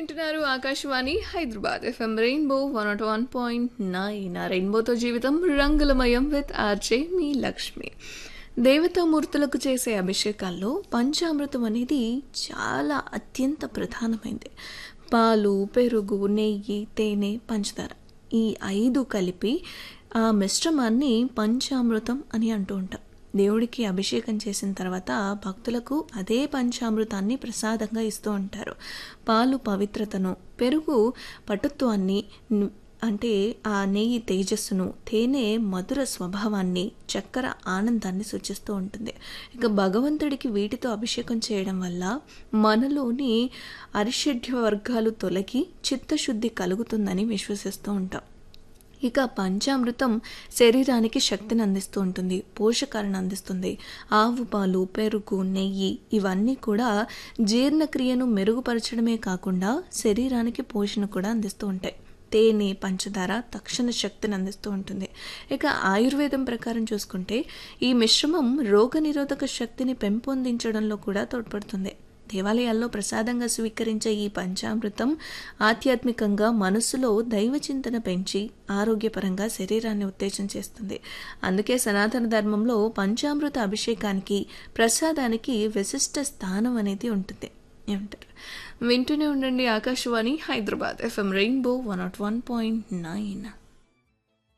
వింటున్నారు Akashvani Hyderabad FM rainbow one nought one point nine ఆ రెయిన్బోతో జీవితం రంగులమయం విత్ ఆర్జే మీ లక్ష్మి దేవతామూర్తులకు చేసే అభిషేకాల్లో పంచామృతం అనేది చాలా అత్యంత ప్రధానమైంది పాలు పెరుగు నెయ్యి తేనె పంచదార ఈ ఐదు కలిపి ఆ మిశ్రమాన్ని పంచామృతం అని అంటూ ఉంటాం దేవుడికి అభిషేకం చేసిన తర్వాత భక్తులకు అదే పంచామృతాన్ని ప్రసాదంగా ఇస్తూ ఉంటారు పాలు పవిత్రతను పెరుగు పటుత్వాన్ని ను- అంటే ఆ నెయ్యి తేజస్సును తేనె మధుర స్వభావాన్ని చక్కెర ఆనందాన్ని సూచిస్తూ ఉంటుంది ఇక భగవంతుడికి వీటితో అభిషేకం చేయడం వల్ల మనలోని అరిషడ్య వర్గాలు తొలగి చిత్తశుద్ధి కలుగుతుందని విశ్వసిస్తూ ఉంటాం ఇక పంచామృతం శరీరానికి శక్తిని అందిస్తూ ఉంటుంది పోషకాలను అందిస్తుంది ఆవు పాలు పెరుగు నెయ్యి ఇవన్నీ కూడా జీర్ణక్రియను మెరుగుపరచడమే కాకుండా శరీరానికి పోషణ కూడా అందిస్తూ ఉంటాయి తేనె పంచదార తక్షణ శక్తిని అందిస్తూ ఉంటుంది ఇక ఆయుర్వేదం ప్రకారం చూసుకుంటే ఈ మిశ్రమం రోగనిరోధక శక్తిని పెంపొందించడంలో కూడా తోడ్పడుతుంది దేవాలయాల్లో ప్రసాదంగా స్వీకరించే ఈ పంచామృతం ఆధ్యాత్మికంగా మనస్సులో దైవ చింతన పెంచి ఆరోగ్యపరంగా శరీరాన్ని ఉత్తేజం చేస్తుంది అందుకే సనాతన ధర్మంలో పంచామృత అభిషేకానికి ప్రసాదానికి విశిష్ట స్థానం అనేది ఉంటుంది ఏమంటారు వింటూనే ఉండండి Akashvani Hyderabad FM rainbow one nought one point nine